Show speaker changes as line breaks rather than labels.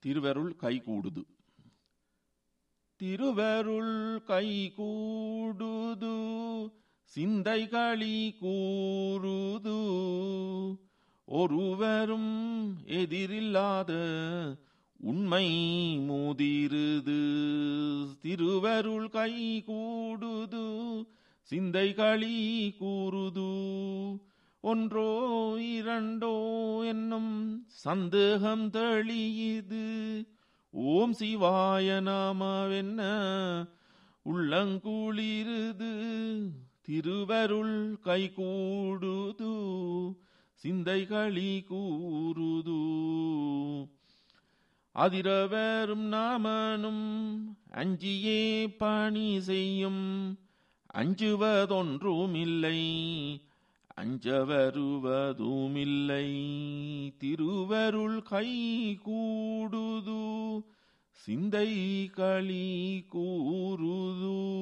திருவருள் கைகூடுது திருவருள் கைகூடுது சிந்தை களி கூறுது ஒருவரும் எதிரில்லாத உண்மை முதிருது திருவருள் கை கூடுது சிந்தை களி கூறுது ஒன்றோ இரண்டோ என்னும் சந்தேகம் தெளியுது ஓம் சிவாய நாமவென்ன உள்ளங்குளிருது திருவருள் கை கூடுது சிந்தை களி கூறுது அதிரவரும் நாமனும் அஞ்சியே பணி செய்யும் அஞ்சுவதொன்றுமில்லை அஞ்ச வருவதுமில்லை திருவருள் கை கூடுது சிந்தை களி கூறுது